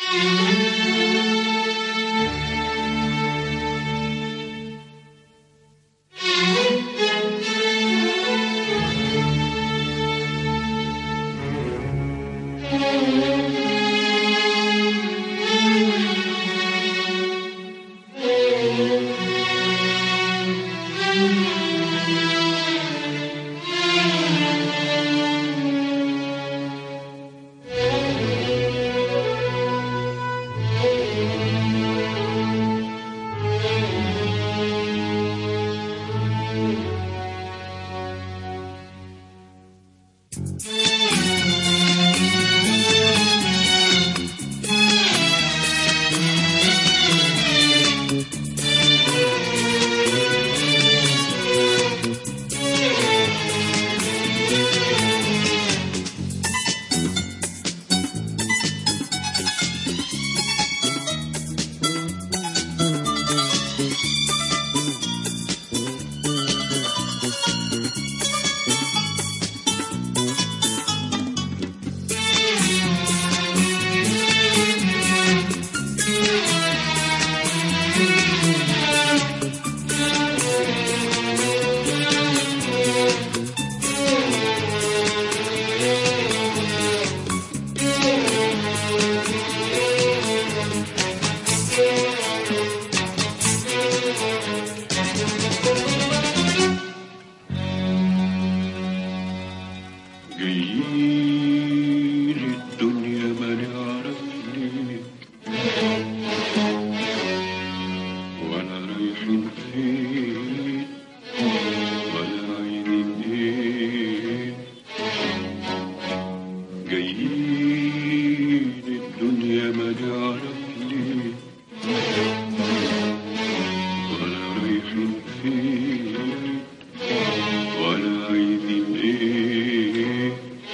جايين الدنيا ما نعرفني ولا رايحين فين ولا عايزين ايه جايين الدنيا ما نعرفني ولا رايحين فين ولا عايزين ايه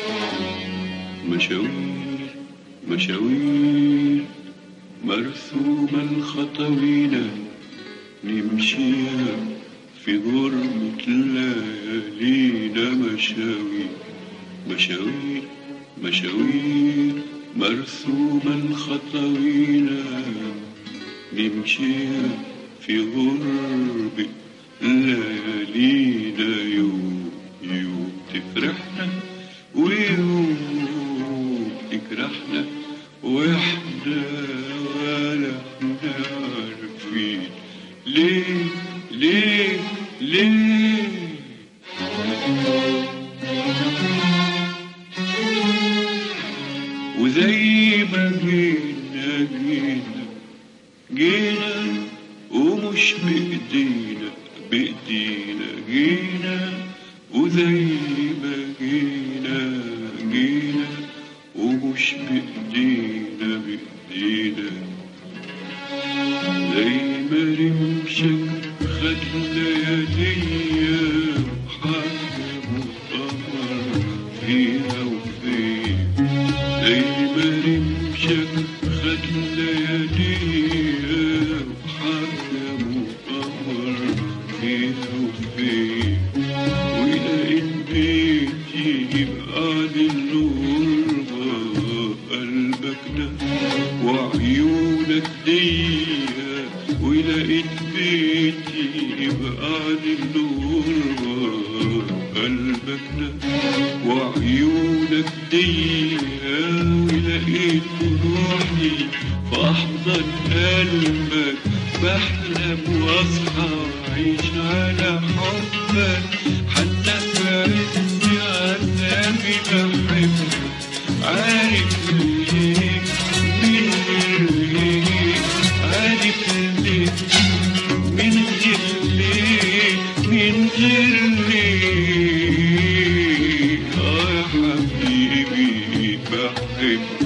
مشاوير مشاوير مرسومة الخطوينة نمشيها في غربة ليالينا مشاوير مشاوير مشاوير مرسومة الخطوينة نمشيها في غربة ليالينا يوم يوم تفرحنا ويوم تجرحنا واحنا ولا احنا عارفين ليه ليه ليه وزي ما جينا جينا جينا ومش بإيدينا بإيدينا جينا وزي ما جينا جينا ومش بإيدينا بإيدينا زي ما رمشك خد لياليا وحاجة مؤتمر فيها وفين زي ما رمشك خد لياليا وحاجة مؤتمر فيها وفين ولقيت بيتي يبقى للغربة قلبك ده وعيونك ديا ولقيت بيتي يبقى للغربة قلبك ده وعيونك ديا ولقيت روحي في أحضن قلبك بحلم واصحى وأعيش على حبك حتى في عز عذابي بحبك عارف ليه من ليه عارف ليه من غير ليه من غير ليه آه يا حبيبي بحبك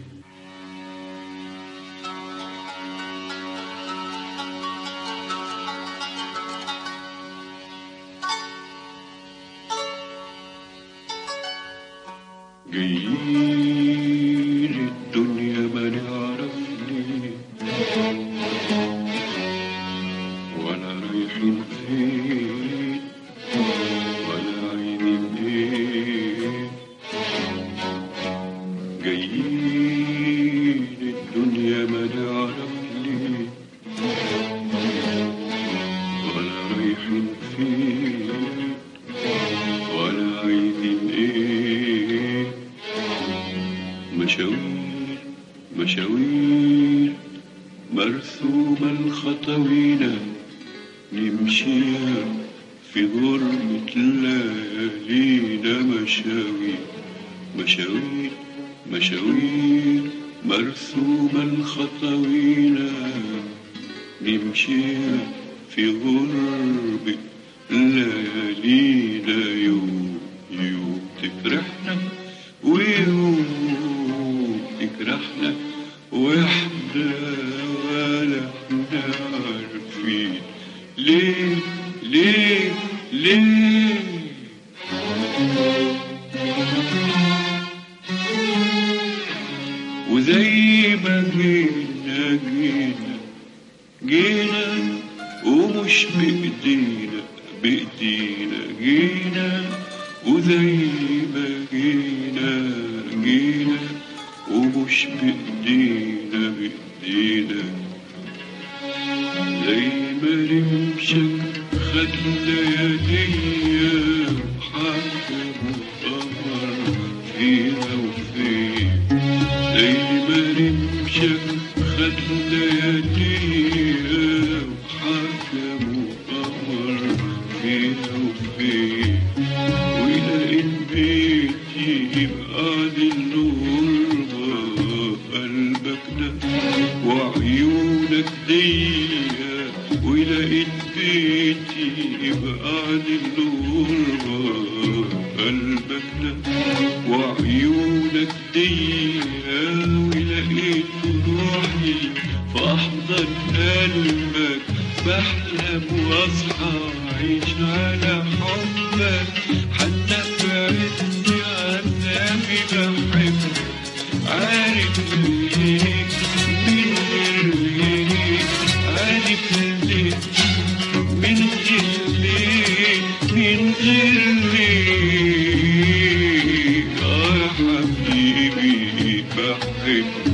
جايين الدنيا ما نعرفني ولا رايحين فين ولا عايزين ايه جايين الدنيا مشاوير مرسومة الخطوينا نمشيها في غربة ليالينا مشاوير مشاوير مشاوير مرسومة الخطوينا نمشيها في غربة ليالينا يوم يوم تفرحنا ويوم تجرحنا واحنا ولا احنا عارفين ليه ليه ليه وزي ما جينا جينا جينا ومش بإيدينا بإيدينا جينا وزي ما جينا جينا ومش بإيدينا بإيدينا زي ما رمشك خد لياليا وحكم وقمر فيها وفين زي ما رمشك خد لياليا وحكم وقمر فيها وفين ولقيت بيتي يبقى دي الغربة قلبك ده وعيونك ديا ولقيت بيتي يبقى دي الغربة قلبك ده وعيونك ديا ولقيت روحي في أحضن قلبك بحلم واصحى عيش على حبك حتى في عزي عذابي بحبك عارف ليك من غير ليك عارف ليك من غير ليك من غير ليك آه يا حبيبي بحبك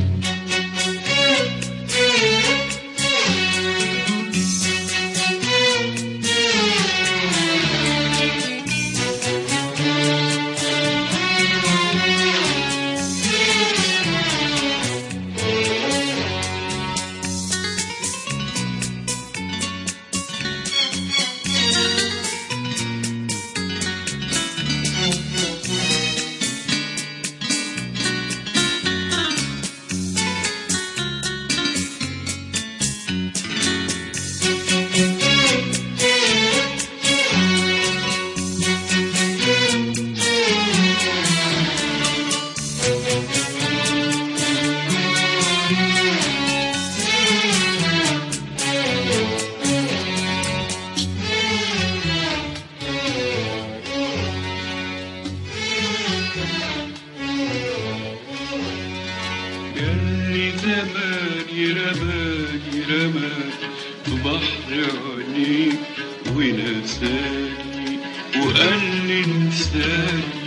ياللي زماني رماني رماني في بحر عينيك ونساني وقال لي انساني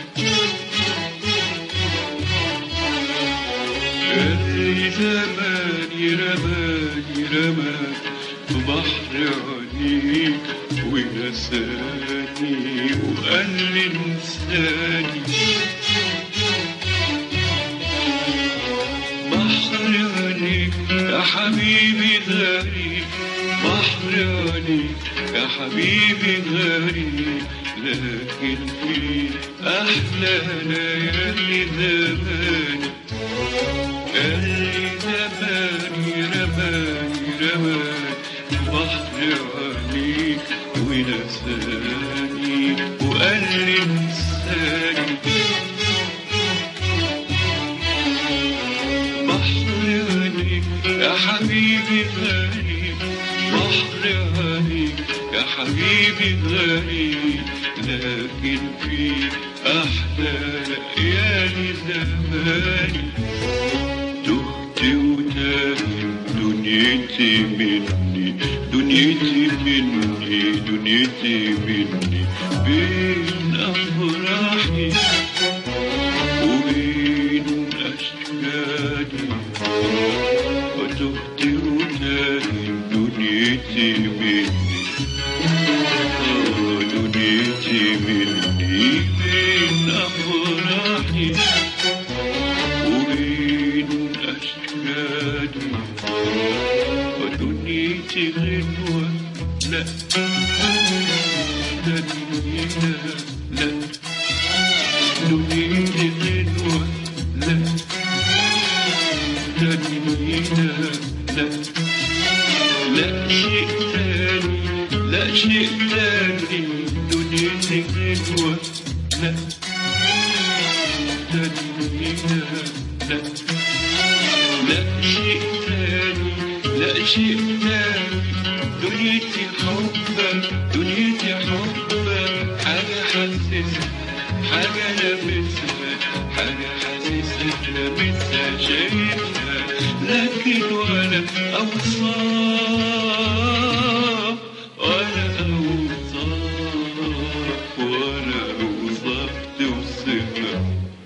ياللي زماني رماني رماني في بحر عينيك ونساني وقال لي انساني بحر عليك يا حبيبي غريب بحر عليك يا حبيبي غريب لكن في أحلى ليالي زماني اللي زماني رماني رماني بحر عليك ونساني وقال لي انساني بحر عليك يا حبيبي غريب بحر عليك يا حبيبي غريب لكن في أحلى ليالي زماني تهت وتاهت دنيتي مني دنيتي مني دنيتي مني بين أفراحي وبين أشكالي وتهت وتاهت دنيتي مني آه، دنيتي مني بين أفراحي وبين أشكالي أشجاني ودنيتي غنوة لا دنينا لا دنيتي غنوة لا دنينا لا لا شيء تاني لا شيء تاني دنيتي غنوة لا دنينا لا لا شيء تاني لا شيء تاني دنيتي حبك دنيتي حبك حاجة حاسسها حاجة لابسها حاجة حاسسها لابسها شايفها لكن ولا أوصاف ولا أوصاف ولا أوصاف توصفها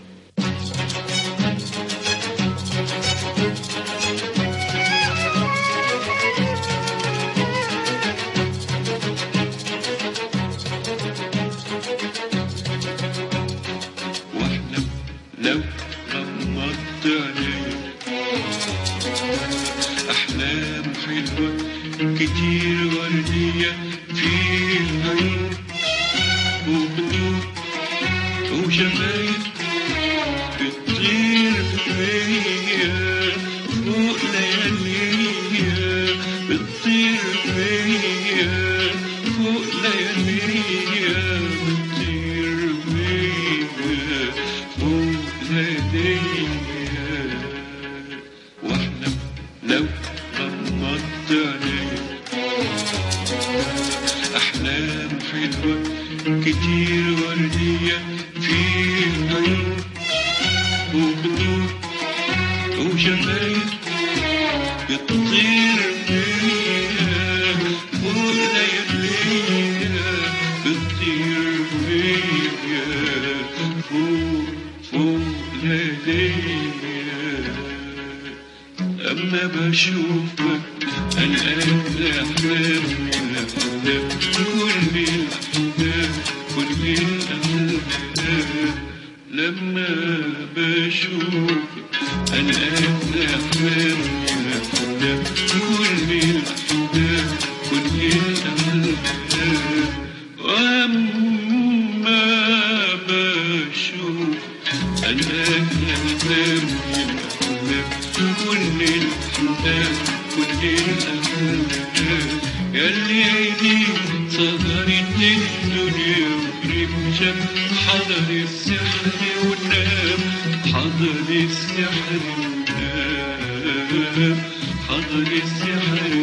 واحلم لو غمضت عيني احلام حلوه كتير ورديه في العين وبدور وشفايف بتطير فيا فوق لياليا بتطير فيا فوق لياليا بتطير فيا فوق لياليا واحلم لو غمضت عيني أحلام حلوة كتير وردية في العين وبدور وشفايف بتطير فيا فوق لياليا بتطير فيا فوق فوق لياليا أما بشوفك الآن أحلام الأحلام كل الأحلام كل الأحلام لما بشوفك الآن أحلام الأحلام كل الأحلام كل الأحلام وأما بشوفك الآن أحلام الأحلام كل الأحلام كل الأحلام ياللي عيني صدرت الدنيا ورمشة حضر السحر ونام حضر السحر ونام حضر السحر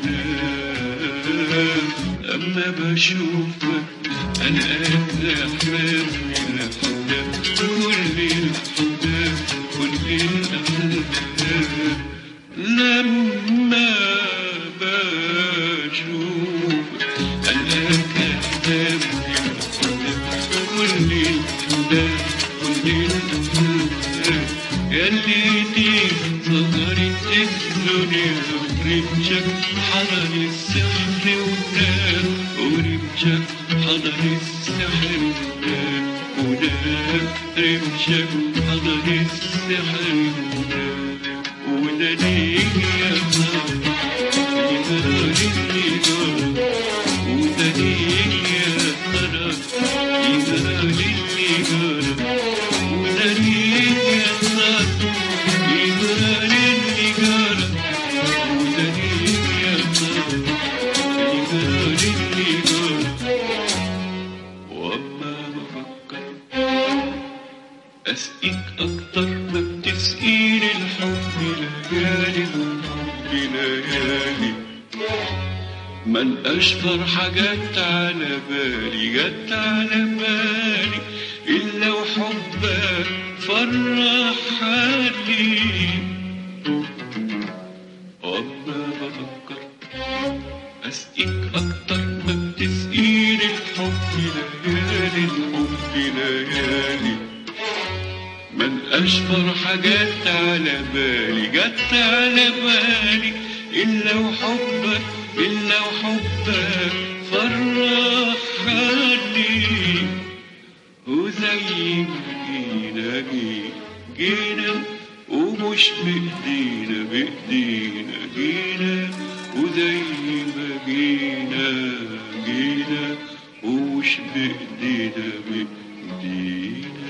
ونام أما بشوفك أنا أحلام الأحلام كل الأحلام كل الأحلام لما بشوفك ألاقي أحلام الأحلام كل الأحلام كل الأحلام ياللي دي صغرت الدنيا ورمشك حضر السحر ونام ورمشك حضر السحر ونام ونام رمشك حضر السحر ونام وده ليه يا ترى يجرى اللي جرى وده ليه يا ترى يجرى اللي جرى وده ليه يا ترى يجرى اللي جرى وده ليه يا ترى يجرى اللي جرى واما بفكر اسقيك اكتر ما بتسقيني الحب ليالي الحب ليالي من اشطر حاجات على بالي جت على بالي الا وحبك فرح حالي واما بفكر اسقيك اكتر ما بتسقيني الحب ليالي الحب ليالي من أشفر حاجات على بالي جت على بالي إلا وحبك إلا وحبك فرحني وزي ما جينا جي- جينا ومش بإيدينا بإيدينا جينا وزي ما جينا جينا ومش بإيدينا بإيدينا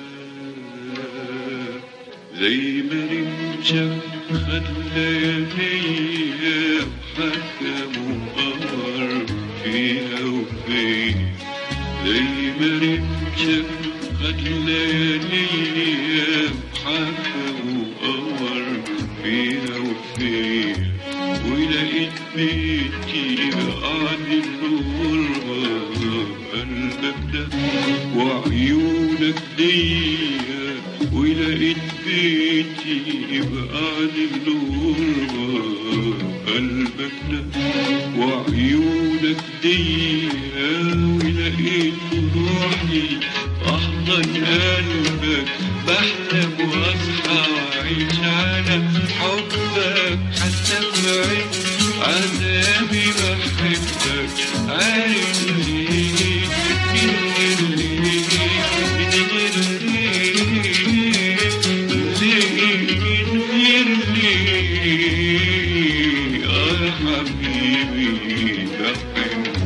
زي ما رمشة خد لياليها وحكم وقمر فيها وفيها زي ما رمشة خد لياليها وحكم وقمر فيها وفيها ولقيت بيتي قاعد الغربة قلبك ده وعيونك ديا ولقيت بيتي بقعد الغربة قلبك ده وعيونك ديا ولقيت روحي أحضن قلبك بحلم وأصحى وأعيش على حبك حتى بعيد عذابي بحبك عارف ليه يا حبيبي بحبك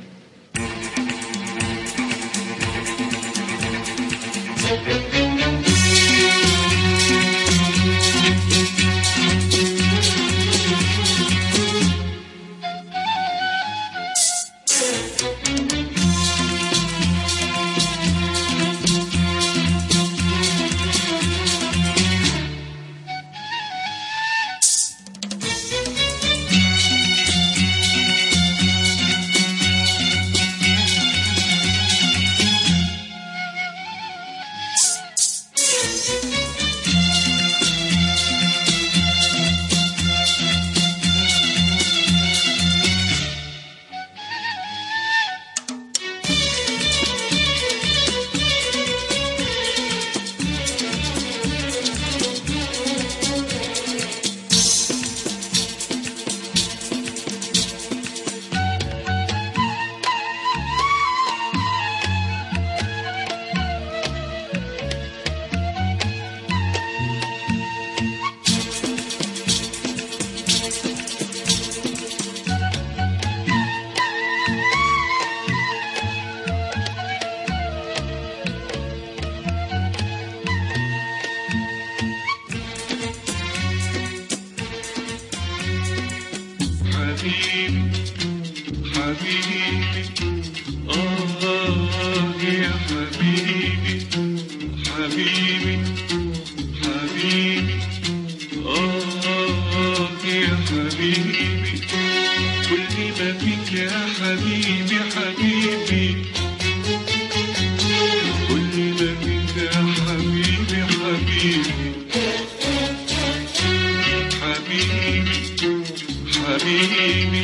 حبيبي حبيبي آه يا حبيبي حبيبي حبيبي آه يا حبيبي كل ما فيك يا حبيبي حبيبي كل ما فيك يا حبيبي حبيبي حبيبي حبيبي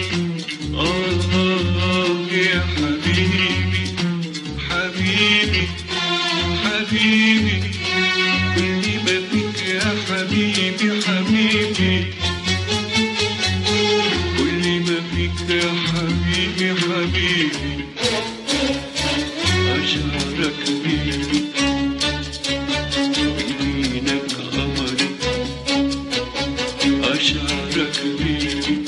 آه يا حبيبي حبيبي حبيبي كل ما فيك يا حبيبي حبيبي كل ما فيك يا حبيبي حبيبي أشعرك بيدي يمينك قمري أشعرك بيدي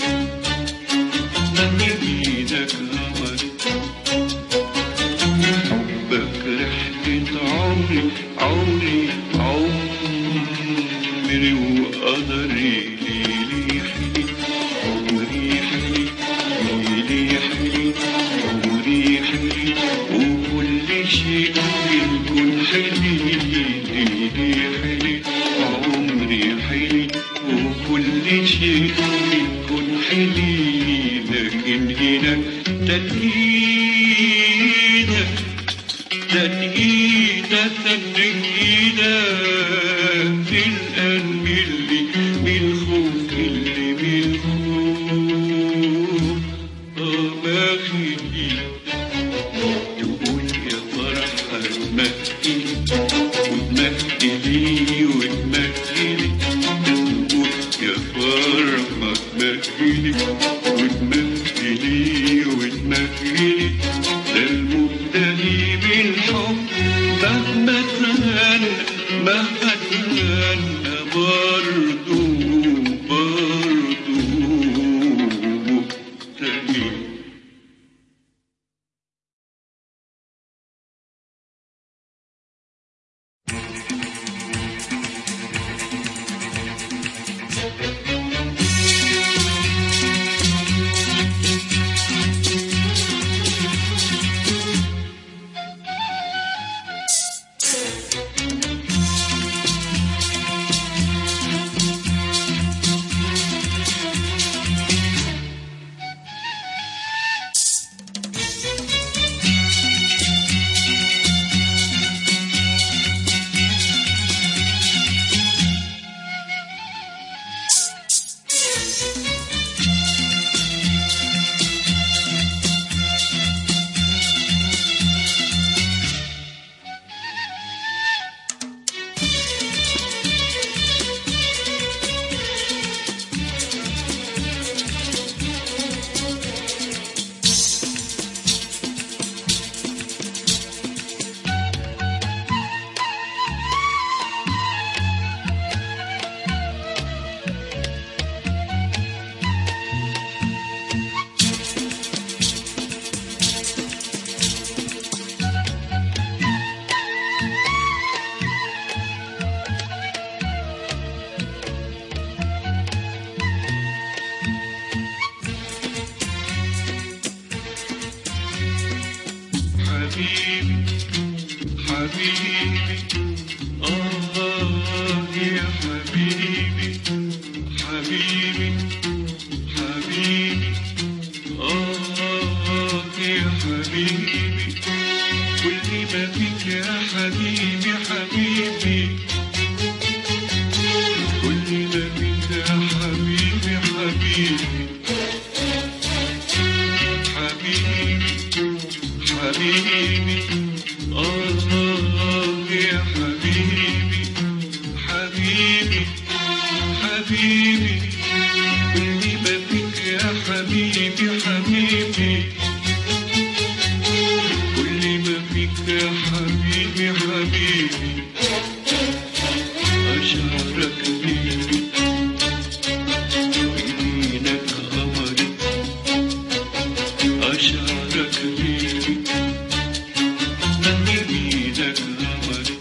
يمينك قمري حبك رحلة عمري عمري عمري وقدري ليلي حلي عمري حلي ليلي حلي عمري حلي وكل شيء الكون حلي ليلي حلي عمري حلي وكل شيء الكون حلي لكن هنا تنهيدك تنهيدة تنهيدة في القلب اللي بالخوف اللي بالخوف اه ما خلي تقول يا فرحة تمهلي وتمهلي وتمهلي تقول يا فرحة تمهلي وتمهلي وتمهلي ده المبتدي بالحب مهما تغنى مهما تغنى حبيبي آه يا حبيبي حبيبي حبيبي آه يا حبيبي كل ما فيك يا حبيبي حبيبي كل ما فيك يا حبيبي حبيبي حبيبي حبيبي آه يا حبيبي حبيبي حبيبي كل ما فيك يا حبيبي حبيبي كل ما فيك يا حبيبي حبيبي أشعرك بيبي ويدينك قمري أشعرك بيبي ويدينك قمري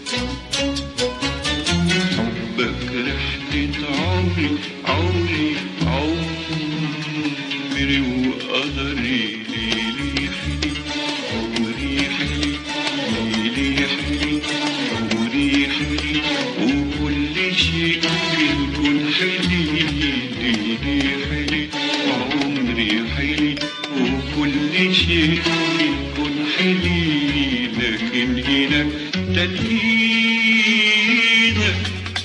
حبك رحلة عمري عمري عمري وقدري ليلي حلي وريحي ليلي حلي وريحي وكل شيء في الكون حلي ليلي حلي عمري حلي وكل شيء في الكون حلي لكن هناك تنهيدك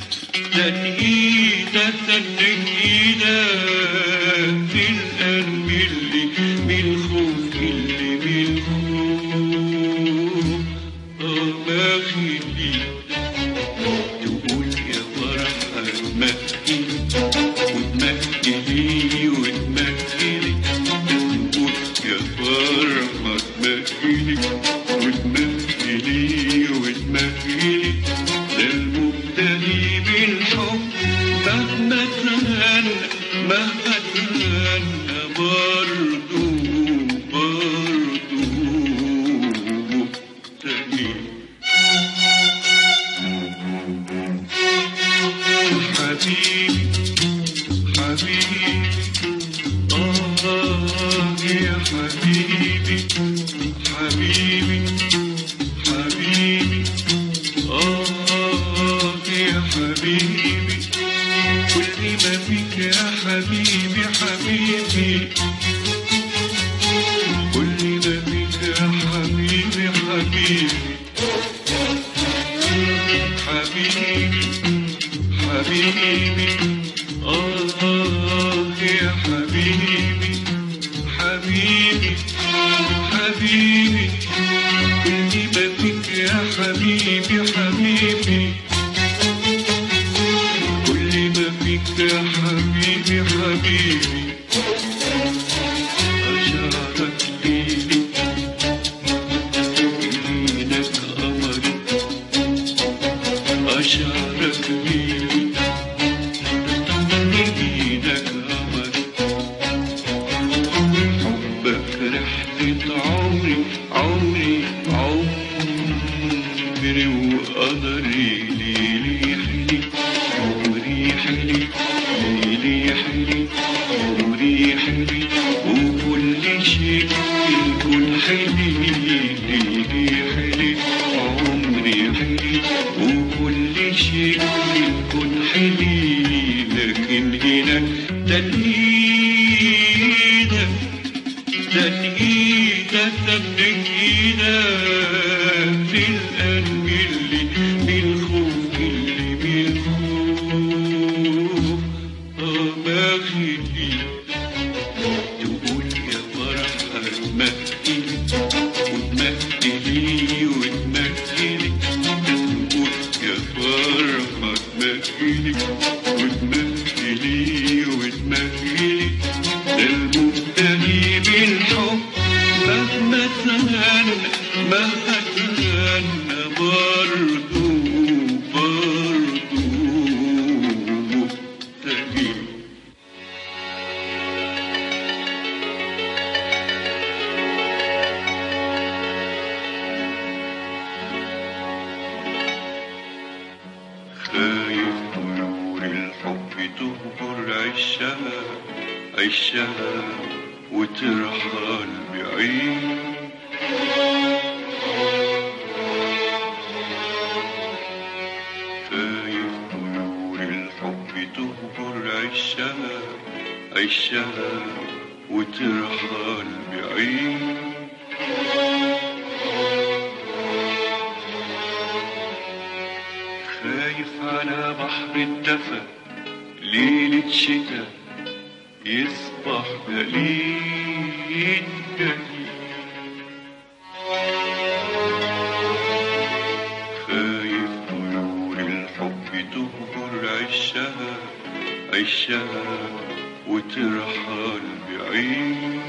تنهيدة تنهيدة في القلب اللي بالخوف اللي بالخوف آه ما خلي تقول يا فرحة تمهلي وتمهلي وتمهلي تقول يا فرحة تمهلي وتمهلي وتمهلي ده المبتدي بالحب مهما تهنى مهما تهنى برضو برضو مبتدي حبيبي حبيبي آه يا حبيبي حبيبي حبيبي آه يا حبيبي كل ما فيك يا حبيبي حبيبي كل ما فيك يا حبيبي حبيبي حبيبي حبيبي آه يا حبيبي حبيبي حبيبي كل ما فيك يا حبيبي حبيبي كل ما فيك يا حبيبي حبيبي أشعرك ليلي إيدك قمري أشعرك ليلي إيدك قمري حبك رحلة عمري عمري عمري وقدري ليلي حلي عمري حلي ليلي حلي عمري حلي وكل شيء في الكون حلي ليلي حلي عمري حلي وكل شيء في الكون حلي لكن هناك تنهيدك تنهيدة تنهيدة في القلب اللي بالخوف اللي بالخوف آه ما خلي تقول يا فرحة تمهلي وتمهلي وتمهلي تقول يا فرحة تمهلي وتمهلي وتمهلي ده المبتدي بالحب مهما تهنى مهما تهنى برضو برضو مبتدي خايف طيور الحب تهجر عشها عشها وترحل بعيد عشها وترحل بعيد خايف على بحر الدفا ليلة شتا يصبح بليد جديد خايف طيور الحب تهجر عشها عشها وترحل بعيد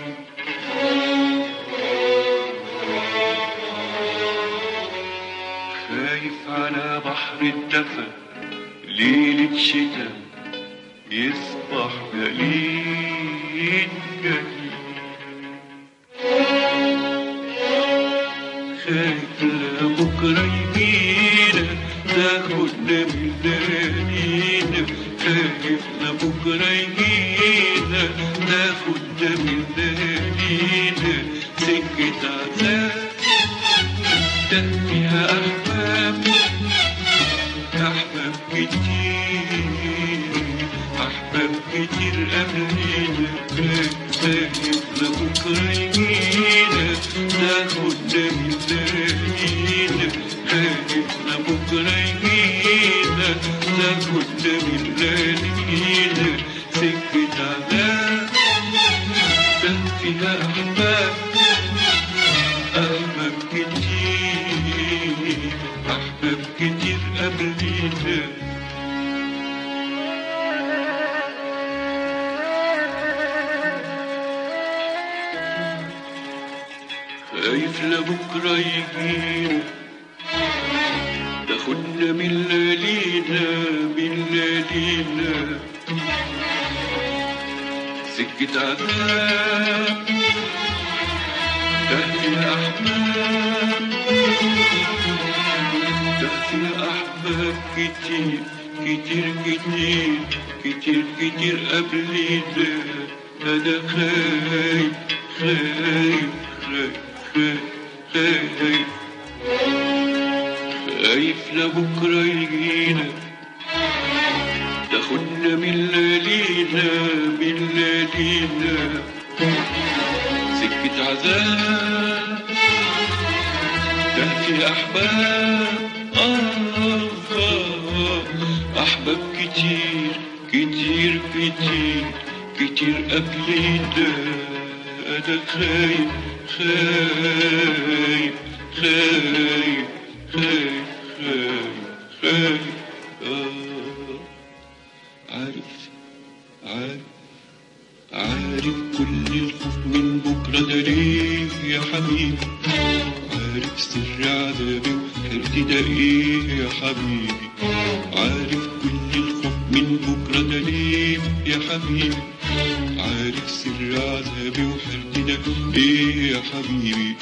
خايف على بحر الدفا ليلة شتا يصبح جليد جديد خايف لبكرة يجينا تاخدنا من ليالينا خايف لبكرة يجينا تاخدنا من ليالينا سكة عذاب فيها أحباب أحباب كتير أحباب كتير قبلينا خايف لبكرة يجينا تاخدنا من ليالينا خايف لبكرة يجينا تاخدنا من ليالينا سكة عذاب فيها أحباب أحباب كتير أحباب كتير قبلينا خايف لبكرة يجينا تاخدنا من ليالينا من ليالينا سكة عذاب تهدي الأحباب تهدي الأحباب كتير كتير كتير كتير كتير قبلينا أنا خايف خايف خايف خايف خايف خايف لبكرة يجينا تاخدنا من ليالينا من ليالينا سكة عذاب تحكي أحباب آه آه أحباب كتير كتير كتير كتير قبلينا أنا خايف خايف خايف خايف خايف خايف آه عارف عارف عارف كل الخوف من بكرة ده ليه يا حبيبي عارف سر عذابي وحيرتي ده ايه يا حبيبي عارف كل الخوف من بكرة ده ليه يا حبيبي عارف سر عذابي وحيرتي ده ايه يا حبيبي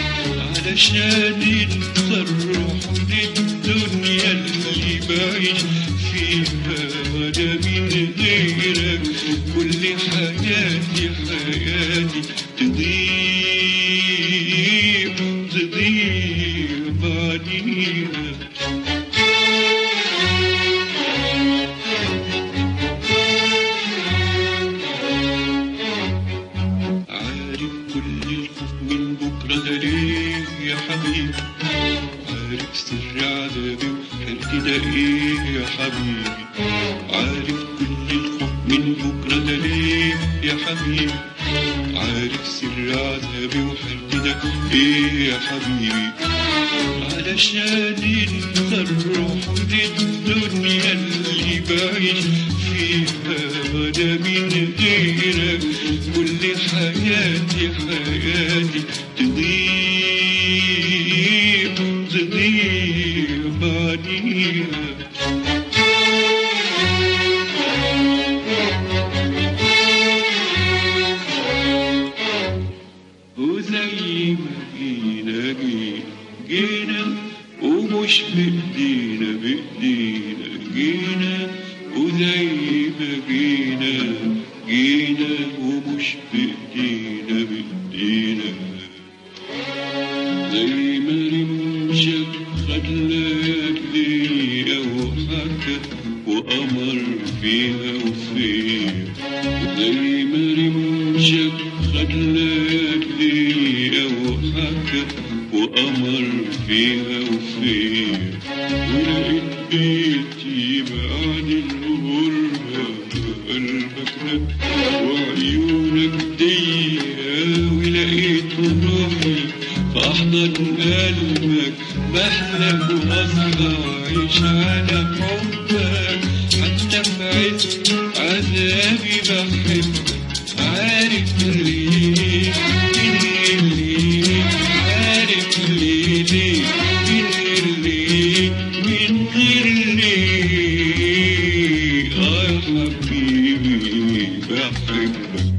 علشان نصرح للدنيا اللي بعيش فيها وانا من غيرك كل حياتي حياتي تضيع تضيع بعديها عارف كل الخوف من بكرة ده ليه يا حبيبي عارف سر عذابي وحيرتي ده ايه يا حبيبي عارف كل الخوف من بكرة ده ليه يا حبيبي عارف سر عذابي وحيرتي ده ايه يا حبيبي علشان نصرح للدنيا اللي بعيش فيها وانا من غيرك كل حياتي حياتي تضيع تضيع بعديها وزي ما جينا جينا جينا ومش بإيدينا بإيدينا جينا وزي ما جينا جينا ومش بإيدينا بإيدينا زي ما رمشك خد ليالي وحكى وقمر فيها وفيها زي فيها وفيا ولقيت بيتي بعد الغربة قلبك ده وعيونك ديا ولقيت روحي في أحضن قلبك بحلم وأصحى أعيش على حبك حتى في عز عذابي بحبك عارف ليه ليه ليه عارف ليه ليه من غير ليه من غير ليه آه يا حبيبي بحبك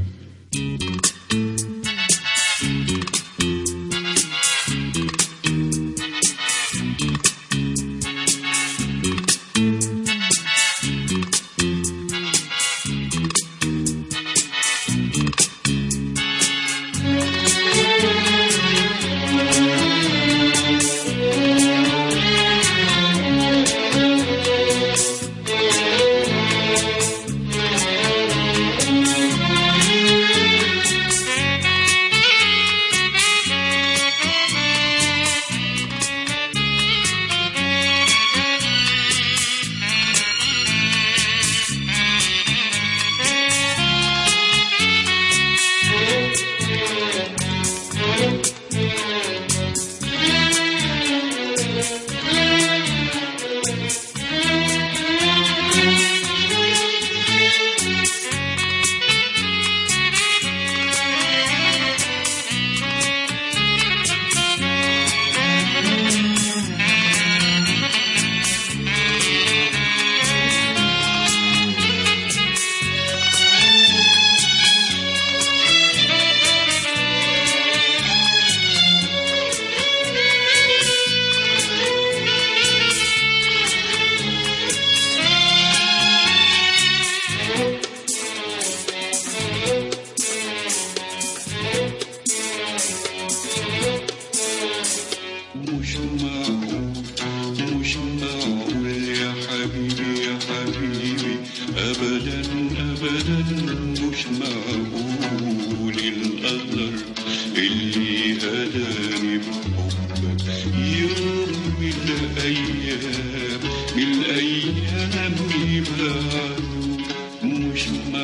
مش معقول مش معقول يا حبيبي يا حبيبي أبدا أبدا مش معقول القدر اللي هداني بحبك يوم من الأيام من الأيام يبعدوا مش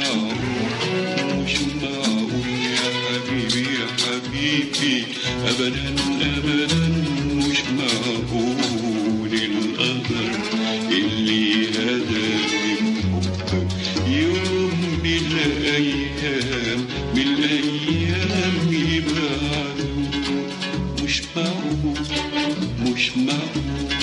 معقول مش معقول يا حبيبي يا حبيبي أبدا أبدا مش معقول القدر اللي هداني بحبك يوم من الأيام من الأيام يبعدوا مش معقول مش معقول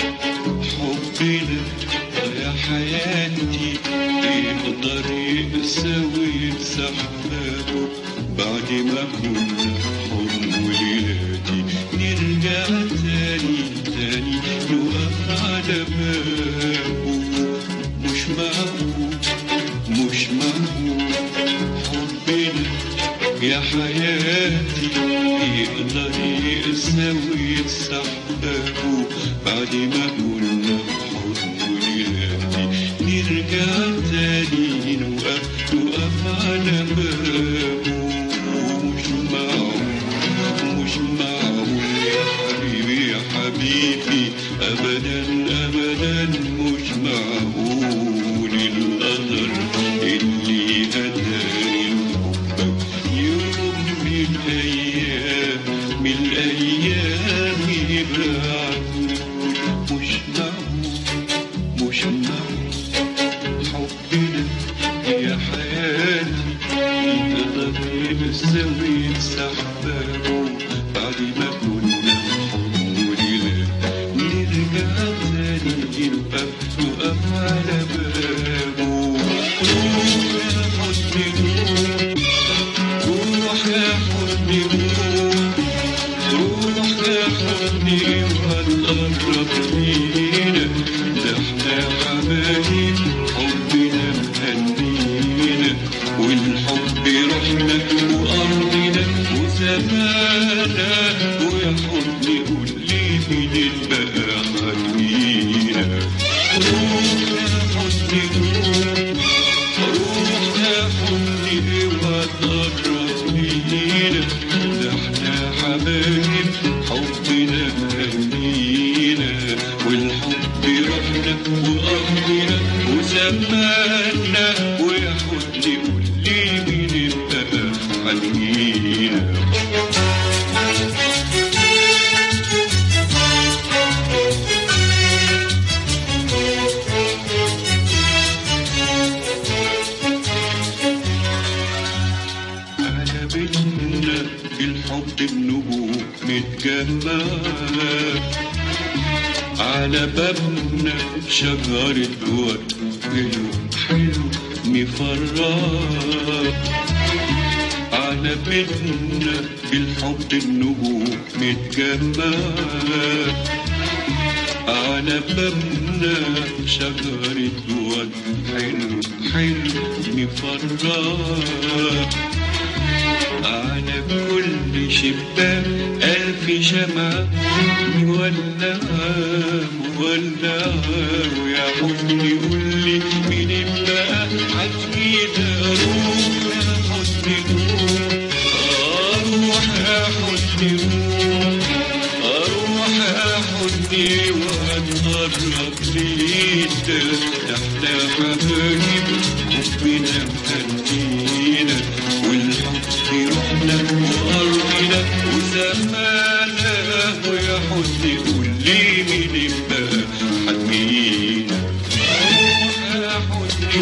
حبنا يا حياتي يقدر يساوي سحابه بعد ما كنا حضن وليلاتي نرجع تاني تاني نقف على بابه مش معقول مش معقول حبنا يا حياتي يقدر يساوي سحابه بعد ما كنا حضن وليلاتي نرجع تاني نوقف نوقف على بابه مش معقول مش معقول يا حبيبي يا حبيبي أبدا أبدا مش معقول القدر اللي هداني لحبك يوم من الأيام من الأيام يبعدوا مش معقول مش معقول حبنا يا حياتي يقدر يساوي سحبه بعد ما كنا حضن وليلة نرجع تاني نقف نقف على بابه روح يا حضن روح يا حضن روح يا حضني وهتقرب لينا ده احنا حبايب حبنا مهنينا والحب روحنا وارضنا وزمانا ويا حضني قول لي مين بقى خلينا روح يا حضني روح يا حضني وهتقرب لينا ده احنا حبايب حبنا مهنينا حنينة على بيتنا الحب النجوم متجمعة على بابنا شجرة ورد حلو حلو مفرح على بيتنا بالحب النجوم متجمعة على بابنا شجرة ورد حلو حلو مفرح على كل شباك ألف شمعة مولعة مولعة ويا حزني قول لي مين بقى عزمينا أروح يا حزني أروح يا حزني أروح يا حزني وأتقرب ليك احنا حبايب حبنا مهنينا والحب روحنا وأرضنا وزمانا ويا حزني قول لي مين بقى حنينا روح يا حزني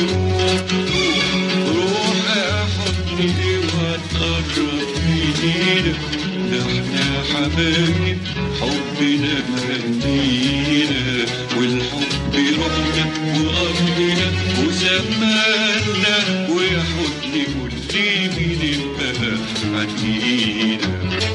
روح يا حزني وتقرب ايدينا ده احنا حبايب حبنا مهنينا والحب روحنا وأرضنا وزماننا ويا حزني قول لي مين بقى حنينا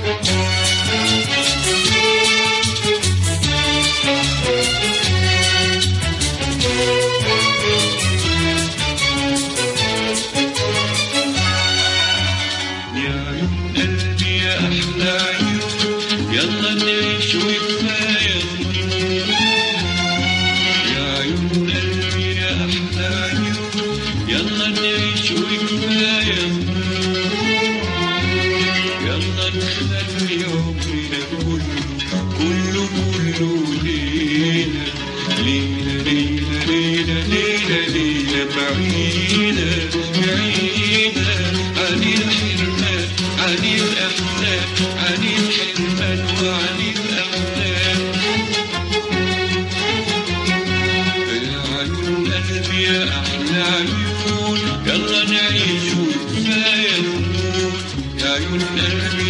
يا عيون قلبي يا أحلى عيون يلا نعيش وكفاية سنين يا عيون قلبي يا أحلى عيون يلا نعيش وكفاية سنين يلا نخلي عمرنا كله كله كله ليلة ليلة ليلة ليلة ليلة ليلة بعيدة بعيدة عن الحرمان عن الأحلام عن الحرمان وعن الأحلام يا عيون قلبي يا أحلى عيون يلا نعيش وكفاية نموت يا عيون قلبي